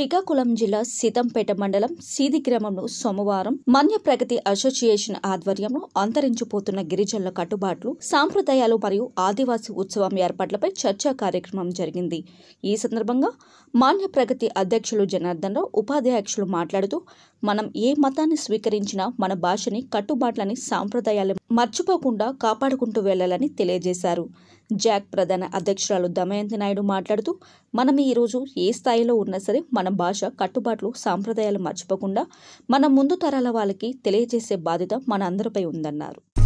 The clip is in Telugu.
శ్రీకాకుళం జిల్లా సీతంపేట మండలం సీది గ్రామంలో సోమవారం మన్య ప్రగతి అసోసియేషన్ ఆధ్వర్యంలో అంతరించిపోతున్న గిరిజనుల కట్టుబాట్లు సాంప్రదాయాలు మరియు ఆదివాసీ ఉత్సవం ఏర్పాట్లపై చర్చా కార్యక్రమం జరిగింది ఈ సందర్భంగా మాన్య ప్రగతి అధ్యక్షులు జనార్దన్ రావు ఉపాధ్యక్షులు మాట్లాడుతూ మనం ఏ మతాన్ని స్వీకరించినా మన భాషని కట్టుబాట్లని సాంప్రదాయాలు మర్చిపోకుండా కాపాడుకుంటూ వెళ్లాలని తెలియజేశారు జాక్ ప్రధాన అధ్యక్షురాలు దమయంతి నాయుడు మాట్లాడుతూ మనం ఈరోజు ఏ స్థాయిలో ఉన్నా సరే మన భాష కట్టుబాట్లు సాంప్రదాయాలు మర్చిపోకుండా మన ముందు తరాల వాళ్ళకి తెలియజేసే బాధ్యత మన అందరిపై ఉందన్నారు